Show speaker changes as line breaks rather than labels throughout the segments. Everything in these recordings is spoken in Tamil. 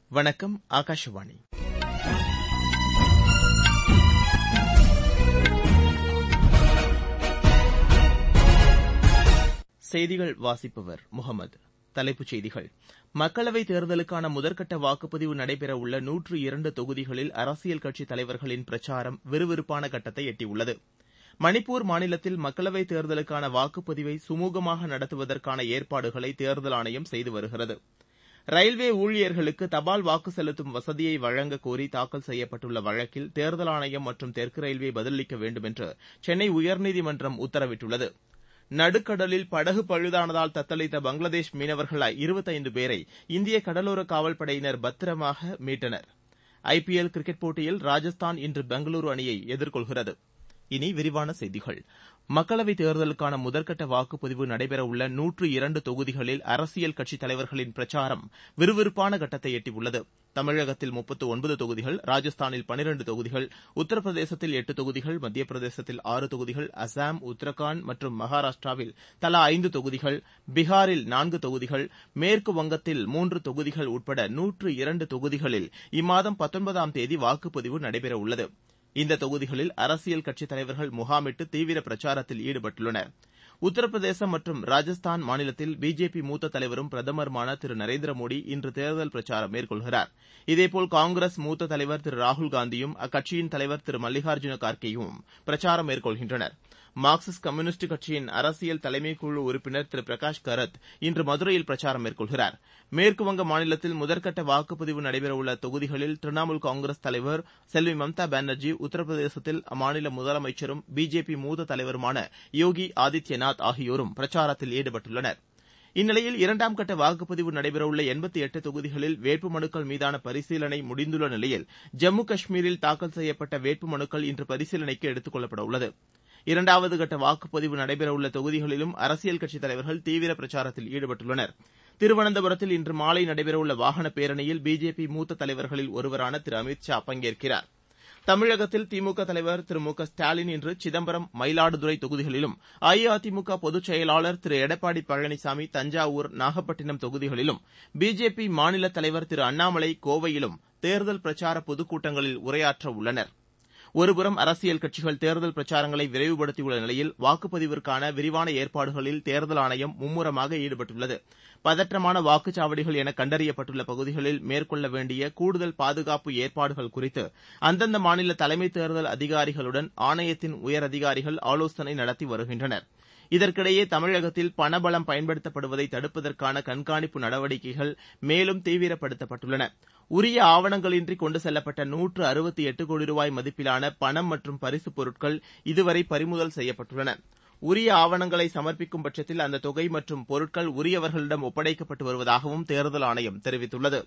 வணக்கம் ஆகாஷவாணி செய்திகள் வாசிப்பவர் முகமது தலைப்புச் செய்திகள் மக்களவைத் தேர்தலுக்கான முதற்கட்ட வாக்குப்பதிவு நடைபெறவுள்ள நூற்று இரண்டு தொகுதிகளில் அரசியல் கட்சித் தலைவர்களின் பிரச்சாரம் விறுவிறுப்பான கட்டத்தை எட்டியுள்ளது மணிப்பூர் மாநிலத்தில் மக்களவைத் தேர்தலுக்கான வாக்குப்பதிவை சுமூகமாக நடத்துவதற்கான ஏற்பாடுகளை தேர்தல் ஆணையம் செய்து வருகிறது ரயில்வே ஊழியர்களுக்கு தபால் வாக்கு செலுத்தும் வசதியை வழங்கக் கோரி தாக்கல் செய்யப்பட்டுள்ள வழக்கில் தேர்தல் ஆணையம் மற்றும் தெற்கு ரயில்வே பதிலளிக்க வேண்டும் என்று சென்னை உயர்நீதிமன்றம் உத்தரவிட்டுள்ளது நடுக்கடலில் படகு பழுதானதால் தத்தளித்த பங்களாதேஷ் மீனவர்கள் இருபத்தைந்து பேரை இந்திய கடலோர காவல்படையினர் பத்திரமாக மீட்டனர் ஐபிஎல் கிரிக்கெட் போட்டியில் ராஜஸ்தான் இன்று பெங்களூரு அணியை எதிர்கொள்கிறது இனி விரிவான செய்திகள் மக்களவைத் தேர்தலுக்கான முதற்கட்ட வாக்குப்பதிவு நடைபெறவுள்ள நூற்று இரண்டு தொகுதிகளில் அரசியல் கட்சித் தலைவர்களின் பிரச்சாரம் விறுவிறுப்பான கட்டத்தை எட்டியுள்ளது தமிழகத்தில் முப்பத்து ஒன்பது தொகுதிகள் ராஜஸ்தானில் பனிரண்டு தொகுதிகள் உத்தரப்பிரதேசத்தில் எட்டு தொகுதிகள் மத்திய பிரதேசத்தில் ஆறு தொகுதிகள் அசாம் உத்தரகாண்ட் மற்றும் மகாராஷ்டிராவில் தலா ஐந்து தொகுதிகள் பீகாரில் நான்கு தொகுதிகள் மேற்கு வங்கத்தில் மூன்று தொகுதிகள் உட்பட நூற்று இரண்டு தொகுதிகளில் இம்மாதம் பத்தொன்பதாம் தேதி வாக்குப்பதிவு நடைபெறவுள்ளது இந்த தொகுதிகளில் அரசியல் கட்சித் தலைவர்கள் முகாமிட்டு தீவிர பிரச்சாரத்தில் ஈடுபட்டுள்ளனர் உத்தரப்பிரதேசம் மற்றும் ராஜஸ்தான் மாநிலத்தில் பிஜேபி மூத்த தலைவரும் பிரதமருமான திரு நரேந்திர மோடி இன்று தேர்தல் பிரச்சாரம் மேற்கொள்கிறார் இதேபோல் காங்கிரஸ் மூத்த தலைவர் திரு ராகுல்காந்தியும் அக்கட்சியின் தலைவர் திரு மல்லிகார்ஜுன கார்கேயும் பிரச்சாரம் மேற்கொள்கின்றனர் மார்க்சிஸ்ட் கம்யூனிஸ்ட் கட்சியின் அரசியல் தலைமைக்குழு உறுப்பினர் திரு பிரகாஷ் கரத் இன்று மதுரையில் பிரச்சாரம் மேற்கொள்கிறார் மேற்குவங்க மாநிலத்தில் முதற்கட்ட வாக்குப்பதிவு நடைபெறவுள்ள தொகுதிகளில் திரிணாமுல் காங்கிரஸ் தலைவர் செல்வி மம்தா பானர்ஜி உத்தரப்பிரதேசத்தில் அம்மாநில முதலமைச்சரும் பிஜேபி மூத்த தலைவருமான யோகி ஆதித்யநாத் ஆகியோரும் பிரச்சாரத்தில் ஈடுபட்டுள்ளனர் இந்நிலையில் இரண்டாம் கட்ட வாக்குப்பதிவு நடைபெறவுள்ள எண்பத்து எட்டு தொகுதிகளில் வேட்புமனுக்கள் மீதான பரிசீலனை முடிந்துள்ள நிலையில் ஜம்மு காஷ்மீரில் தாக்கல் செய்யப்பட்ட வேட்புமனுக்கள் இன்று பரிசீலனைக்கு எடுத்துக் கொள்ளப்பட உள்ளது இரண்டாவது கட்ட வாக்குப்பதிவு நடைபெறவுள்ள தொகுதிகளிலும் அரசியல் கட்சித் தலைவர்கள் தீவிர பிரச்சாரத்தில் ஈடுபட்டுள்ளனர் திருவனந்தபுரத்தில் இன்று மாலை நடைபெறவுள்ள வாகன பேரணியில் பிஜேபி மூத்த தலைவர்களில் ஒருவரான திரு அமித் ஷா பங்கேற்கிறார் தமிழகத்தில் திமுக தலைவர் திரு மு க ஸ்டாலின் இன்று சிதம்பரம் மயிலாடுதுறை தொகுதிகளிலும் அஇஅதிமுக பொதுச் செயலாளர் திரு எடப்பாடி பழனிசாமி தஞ்சாவூர் நாகப்பட்டினம் தொகுதிகளிலும் பிஜேபி மாநில தலைவர் திரு அண்ணாமலை கோவையிலும் தேர்தல் பிரச்சார பொதுக்கூட்டங்களில் உரையாற்ற உள்ளனர் ஒருபுறம் அரசியல் கட்சிகள் தேர்தல் பிரச்சாரங்களை விரைவுபடுத்தியுள்ள நிலையில் வாக்குப்பதிவிற்கான விரிவான ஏற்பாடுகளில் தேர்தல் ஆணையம் மும்முரமாக ஈடுபட்டுள்ளது பதற்றமான வாக்குச்சாவடிகள் என கண்டறியப்பட்டுள்ள பகுதிகளில் மேற்கொள்ள வேண்டிய கூடுதல் பாதுகாப்பு ஏற்பாடுகள் குறித்து அந்தந்த மாநில தலைமை தேர்தல் அதிகாரிகளுடன் ஆணையத்தின் உயரதிகாரிகள் ஆலோசனை நடத்தி வருகின்றனர் இதற்கிடையே தமிழகத்தில் பணபலம் பயன்படுத்தப்படுவதை தடுப்பதற்கான கண்காணிப்பு நடவடிக்கைகள் மேலும் தீவிரப்படுத்தப்பட்டுள்ளன உரிய ஆவணங்களின்றி கொண்டு செல்லப்பட்ட நூற்று அறுபத்தி எட்டு கோடி ரூபாய் மதிப்பிலான பணம் மற்றும் பரிசுப் பொருட்கள் இதுவரை பறிமுதல் செய்யப்பட்டுள்ளன உரிய ஆவணங்களை சமர்ப்பிக்கும் பட்சத்தில் அந்த தொகை மற்றும் பொருட்கள் உரியவர்களிடம் ஒப்படைக்கப்பட்டு வருவதாகவும் தேர்தல் ஆணையம் தெரிவித்துள்ளது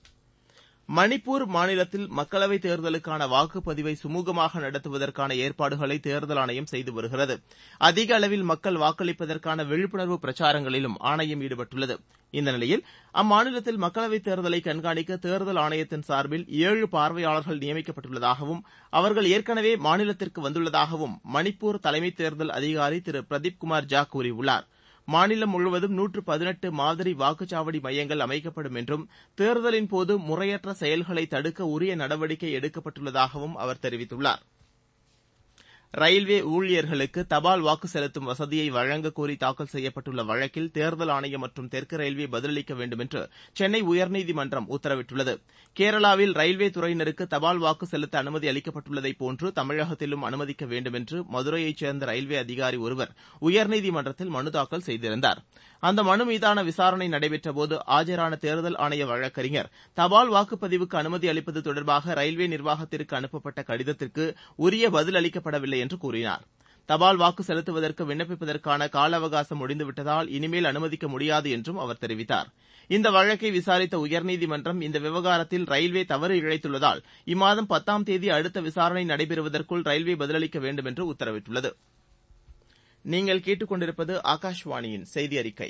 மணிப்பூர் மாநிலத்தில் மக்களவைத் தேர்தலுக்கான வாக்குப்பதிவை சுமூகமாக நடத்துவதற்கான ஏற்பாடுகளை தேர்தல் ஆணையம் செய்து வருகிறது அதிக அளவில் மக்கள் வாக்களிப்பதற்கான விழிப்புணர்வு பிரச்சாரங்களிலும் ஆணையம் ஈடுபட்டுள்ளது இந்த நிலையில் அம்மாநிலத்தில் மக்களவைத் தேர்தலை கண்காணிக்க தேர்தல் ஆணையத்தின் சார்பில் ஏழு பார்வையாளர்கள் நியமிக்கப்பட்டுள்ளதாகவும் அவர்கள் ஏற்கனவே மாநிலத்திற்கு வந்துள்ளதாகவும் மணிப்பூர் தலைமை தேர்தல் அதிகாரி திரு பிரதீப் குமார் ஜா கூறியுள்ளார் மாநிலம் முழுவதும் நூற்று பதினெட்டு மாதிரி வாக்குச்சாவடி மையங்கள் அமைக்கப்படும் என்றும் தேர்தலின் போது முறையற்ற செயல்களை தடுக்க உரிய நடவடிக்கை எடுக்கப்பட்டுள்ளதாகவும் அவர் தெரிவித்துள்ளார் ரயில்வே ஊழியர்களுக்கு தபால் வாக்கு செலுத்தும் வசதியை வழங்கக் கோரி தாக்கல் செய்யப்பட்டுள்ள வழக்கில் தேர்தல் ஆணையம் மற்றும் தெற்கு ரயில்வே பதிலளிக்க வேண்டும் என்று சென்னை உயர்நீதிமன்றம் உத்தரவிட்டுள்ளது கேரளாவில் ரயில்வே துறையினருக்கு தபால் வாக்கு செலுத்த அனுமதி அளிக்கப்பட்டுள்ளதைப் போன்று தமிழகத்திலும் அனுமதிக்க வேண்டும் என்று மதுரையைச் சேர்ந்த ரயில்வே அதிகாரி ஒருவர் உயர்நீதிமன்றத்தில் மனு தாக்கல் செய்திருந்தார் அந்த மனு மீதான விசாரணை நடைபெற்றபோது ஆஜரான தேர்தல் ஆணைய வழக்கறிஞர் தபால் வாக்குப்பதிவுக்கு அனுமதி அளிப்பது தொடர்பாக ரயில்வே நிர்வாகத்திற்கு அனுப்பப்பட்ட கடிதத்திற்கு உரிய பதில் அளிக்கப்படவில்லை என்று கூறினார் தபால் வாக்கு செலுத்துவதற்கு விண்ணப்பிப்பதற்கான கால அவகாசம் முடிந்துவிட்டதால் இனிமேல் அனுமதிக்க முடியாது என்றும் அவர் தெரிவித்தார் இந்த வழக்கை விசாரித்த உயர்நீதிமன்றம் இந்த விவகாரத்தில் ரயில்வே தவறு இழைத்துள்ளதால் இம்மாதம் பத்தாம் தேதி அடுத்த விசாரணை நடைபெறுவதற்குள் ரயில்வே பதிலளிக்க வேண்டும் என்று உத்தரவிட்டுள்ளது நீங்கள் கேட்டுக்கொண்டிருப்பது ஆகாஷ்வாணியின் செய்தி அறிக்கை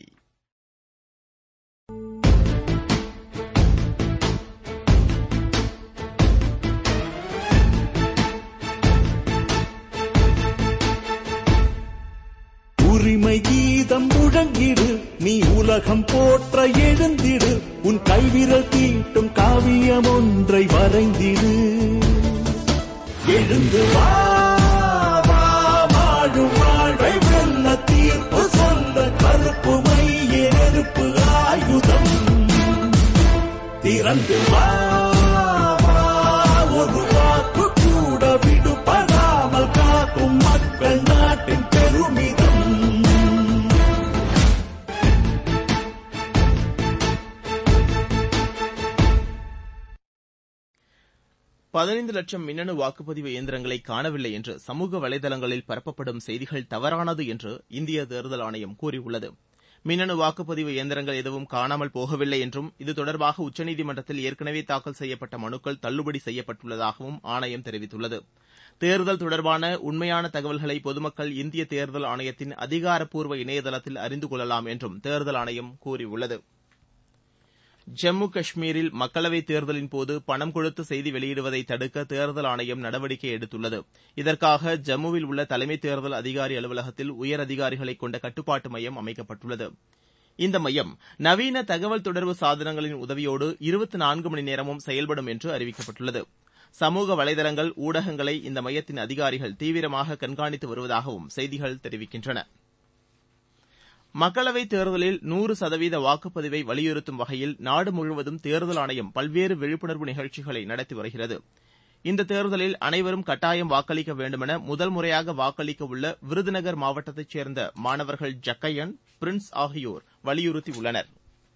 உரிமை கீதம் முழங்கிடு நீ உலகம் போற்ற எழுந்திடு உன் கைவிரல் தீட்டும் காவிய லட்சியம் ஒன்றை வரைந்திடு எழுந்து வா வா, வாழும் வாழ்வை வெல்ல தீர்ப்பு சொல்ல கருப்பு மைய நெருப்பு ஆயுதம் திறந்து வா வா, ஒரு வாக்கு கூட விடுபடாமல் காக்கும் மக்கள் நாட்டின் பெருமிதம்
பதினைந்து லட்சம் மின்னணு வாக்குப்பதிவு இயந்திரங்களை காணவில்லை என்று சமூக வலைதளங்களில் பரப்பப்படும் செய்திகள் தவறானது என்று இந்திய தேர்தல் ஆணையம் கூறியுள்ளது மின்னணு வாக்குப்பதிவு இயந்திரங்கள் எதுவும் காணாமல் போகவில்லை என்றும் இது தொடர்பாக உச்சநீதிமன்றத்தில் ஏற்கனவே தாக்கல் செய்யப்பட்ட மனுக்கள் தள்ளுபடி செய்யப்பட்டுள்ளதாகவும் ஆணையம் தெரிவித்துள்ளது தேர்தல் தொடர்பான உண்மையான தகவல்களை பொதுமக்கள் இந்திய தேர்தல் ஆணையத்தின் அதிகாரப்பூர்வ இணையதளத்தில் அறிந்து கொள்ளலாம் என்றும் தேர்தல் ஆணையம் கூறியுள்ளது ஜம்மு காஷ்மீரில் மக்களவைத் தேர்தலின் போது பணம் கொடுத்து செய்தி வெளியிடுவதை தடுக்க தேர்தல் ஆணையம் நடவடிக்கை எடுத்துள்ளது இதற்காக ஜம்முவில் உள்ள தலைமை தேர்தல் அதிகாரி அலுவலகத்தில் உயர் அதிகாரிகளை கொண்ட கட்டுப்பாட்டு மையம் அமைக்கப்பட்டுள்ளது இந்த மையம் நவீன தகவல் தொடர்பு சாதனங்களின் உதவியோடு இருபத்தி நான்கு மணி நேரமும் செயல்படும் என்று அறிவிக்கப்பட்டுள்ளது சமூக வலைதளங்கள் ஊடகங்களை இந்த மையத்தின் அதிகாரிகள் தீவிரமாக கண்காணித்து வருவதாகவும் செய்திகள் தெரிவிக்கின்றன மக்களவைத் தேர்தலில் நூறு சதவீத வாக்குப்பதிவை வலியுறுத்தும் வகையில் நாடு முழுவதும் தேர்தல் ஆணையம் பல்வேறு விழிப்புணர்வு நிகழ்ச்சிகளை நடத்தி வருகிறது இந்த தேர்தலில் அனைவரும் கட்டாயம் வாக்களிக்க வேண்டுமென முதல் முறையாக வாக்களிக்க உள்ள விருதுநகர் மாவட்டத்தைச் சேர்ந்த மாணவர்கள் ஜக்கையன் பிரின்ஸ் ஆகியோர் வலியுறுத்தியுள்ளனர்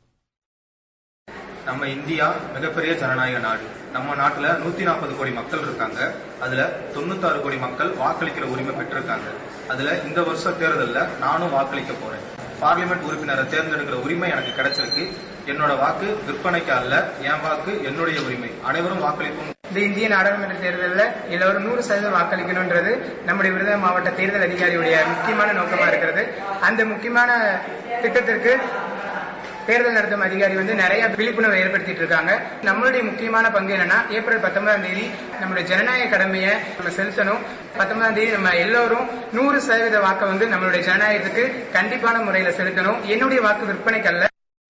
நம்ம இந்தியா மிகப்பெரிய ஜனநாயக நாடு நம்ம நாட்டுல நூத்தி நாற்பது கோடி மக்கள் இருக்காங்க அதுல தொண்ணூத்தாறு கோடி மக்கள் வாக்களிக்கிற உரிமை பெற்றிருக்காங்க அதுல இந்த வருஷ தேர்தல்ல நானும் வாக்களிக்க போறேன் பார்லிமெண்ட் உறுப்பினரை தேர்ந்தெடுக்கிற உரிமை எனக்கு கிடைச்சிருக்கு என்னோட வாக்கு விற்பனைக்கு அல்ல என் வாக்கு என்னுடைய உரிமை அனைவரும் வாக்களிப்போம்
இந்த இந்திய நாடாளுமன்ற தேர்தலில் எல்லோரும் நூறு சதவீதம் வாக்களிக்கணும்ன்றது நம்முடைய விருதுநகர் மாவட்ட தேர்தல் அதிகாரியுடைய முக்கியமான நோக்கமா இருக்கிறது அந்த முக்கியமான திட்டத்திற்கு தேர்தல் நடத்தும் அதிகாரி வந்து நிறைய விழிப்புணர்வு ஏற்படுத்திட்டு இருக்காங்க நம்மளுடைய முக்கியமான பங்கு என்னன்னா ஏப்ரல் பத்தொன்பதாம் தேதி நம்மளுடைய ஜனநாயக கடமையை நம்ம செலுத்தணும் பத்தொன்பதாம் தேதி நம்ம எல்லோரும் நூறு சதவீத வாக்கை வந்து நம்மளுடைய ஜனநாயகத்துக்கு கண்டிப்பான முறையில செலுத்தணும் என்னுடைய வாக்கு விற்பனைக்கல்ல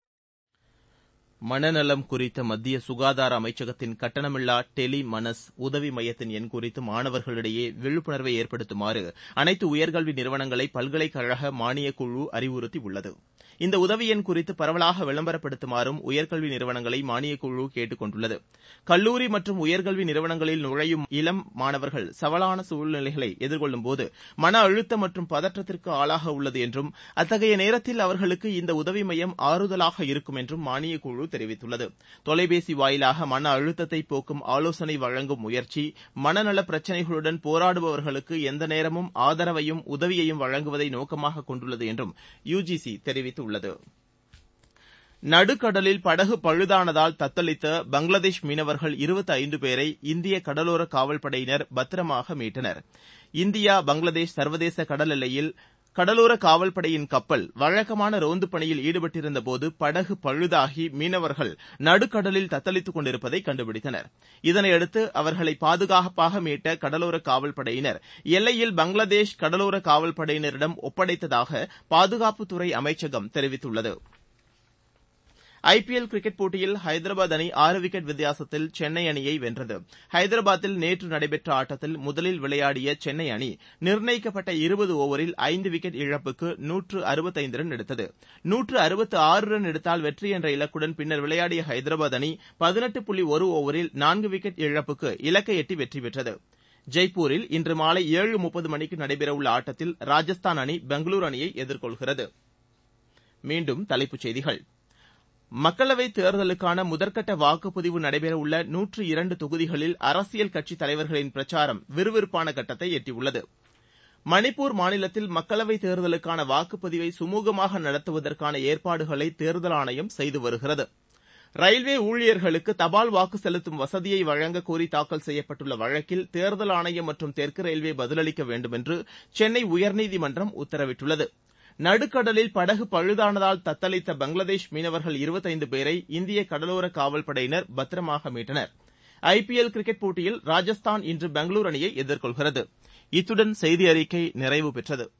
மனநலம் குறித்த மத்திய சுகாதார அமைச்சகத்தின் கட்டணமில்லா டெலி மனஸ் உதவி மையத்தின் எண் குறித்து மாணவர்களிடையே விழிப்புணர்வை ஏற்படுத்துமாறு அனைத்து உயர்கல்வி நிறுவனங்களை பல்கலைக்கழக மானியக் குழு அறிவுறுத்தியுள்ளது இந்த உதவி எண் குறித்து பரவலாக விளம்பரப்படுத்துமாறும் உயர்கல்வி நிறுவனங்களை மானியக் குழு கேட்டுக் கொண்டுள்ளது கல்லூரி மற்றும் உயர்கல்வி நிறுவனங்களில் நுழையும் இளம் மாணவர்கள் சவாலான சூழ்நிலைகளை எதிர்கொள்ளும்போது மன அழுத்தம் மற்றும் பதற்றத்திற்கு ஆளாக உள்ளது என்றும் அத்தகைய நேரத்தில் அவர்களுக்கு இந்த உதவி மையம் ஆறுதலாக இருக்கும் என்றும் மானியக் குழு தெரிவித்துள்ளது தொலைபேசி வாயிலாக மன அழுத்தத்தை போக்கும் ஆலோசனை வழங்கும் முயற்சி மனநல பிரச்சினைகளுடன் போராடுபவர்களுக்கு எந்த நேரமும் ஆதரவையும் உதவியையும் வழங்குவதை நோக்கமாக கொண்டுள்ளது என்றும் யுஜிசி தெரிவித்துள்ளது நடுக்கடலில் படகு பழுதானதால் தத்தளித்த பங்களாதேஷ் மீனவர்கள் இருபத்தி ஐந்து பேரை இந்திய கடலோர காவல்படையினர் பத்திரமாக மீட்டனர் இந்தியா பங்களாதேஷ் சர்வதேச கடல் எல்லையில் கடலோர காவல்படையின் கப்பல் வழக்கமான ரோந்து பணியில் ஈடுபட்டிருந்தபோது படகு பழுதாகி மீனவர்கள் நடுக்கடலில் தத்தளித்துக் கொண்டிருப்பதை கண்டுபிடித்தனர் இதனையடுத்து அவர்களை பாதுகாப்பாக மீட்ட கடலோர காவல்படையினர் எல்லையில் பங்களாதேஷ் கடலோர காவல்படையினரிடம் ஒப்படைத்ததாக பாதுகாப்புத்துறை அமைச்சகம் தெரிவித்துள்ளது ஐபிஎல் கிரிக்கெட் போட்டியில் ஹைதராபாத் அணி ஆறு விக்கெட் வித்தியாசத்தில் சென்னை அணியை வென்றது ஹைதராபாத்தில் நேற்று நடைபெற்ற ஆட்டத்தில் முதலில் விளையாடிய சென்னை அணி நிர்ணயிக்கப்பட்ட இருபது ஓவரில் ஐந்து விக்கெட் இழப்புக்கு நூற்று அறுபத்தைந்து ரன் எடுத்தது நூற்று அறுபத்து ஆறு ரன் எடுத்தால் வெற்றி என்ற இலக்குடன் பின்னர் விளையாடிய ஹைதராபாத் அணி பதினெட்டு புள்ளி ஒரு ஓவரில் நான்கு விக்கெட் இழப்புக்கு இலக்கை எட்டி வெற்றி பெற்றது ஜெய்ப்பூரில் இன்று மாலை ஏழு முப்பது மணிக்கு நடைபெறவுள்ள ஆட்டத்தில் ராஜஸ்தான் அணி பெங்களூரு அணியை எதிர்கொள்கிறது மீண்டும் தலைப்புச் செய்திகள் மக்களவைத் தேர்தலுக்கான முதற்கட்ட வாக்குப்பதிவு நடைபெறவுள்ள நூற்று இரண்டு தொகுதிகளில் அரசியல் கட்சித் தலைவர்களின் பிரச்சாரம் விறுவிறுப்பான கட்டத்தை எட்டியுள்ளது மணிப்பூர் மாநிலத்தில் மக்களவைத் தேர்தலுக்கான வாக்குப்பதிவை சுமூகமாக நடத்துவதற்கான ஏற்பாடுகளை தேர்தல் ஆணையம் செய்து வருகிறது ரயில்வே ஊழியர்களுக்கு தபால் வாக்கு செலுத்தும் வசதியை வழங்க கோரி தாக்கல் செய்யப்பட்டுள்ள வழக்கில் தேர்தல் ஆணையம் மற்றும் தெற்கு ரயில்வே பதிலளிக்க வேண்டும் என்று சென்னை உயர்நீதிமன்றம் உத்தரவிட்டுள்ளது நடுக்கடலில் படகு பழுதானதால் தத்தளித்த பங்களாதேஷ் மீனவர்கள் இருபத்தைந்து பேரை இந்திய கடலோர காவல்படையினர் பத்திரமாக மீட்டனர் ஐபிஎல் கிரிக்கெட் போட்டியில் ராஜஸ்தான் இன்று பெங்களூரு அணியை எதிர்கொள்கிறது இத்துடன் செய்தி அறிக்கை நிறைவு பெற்றது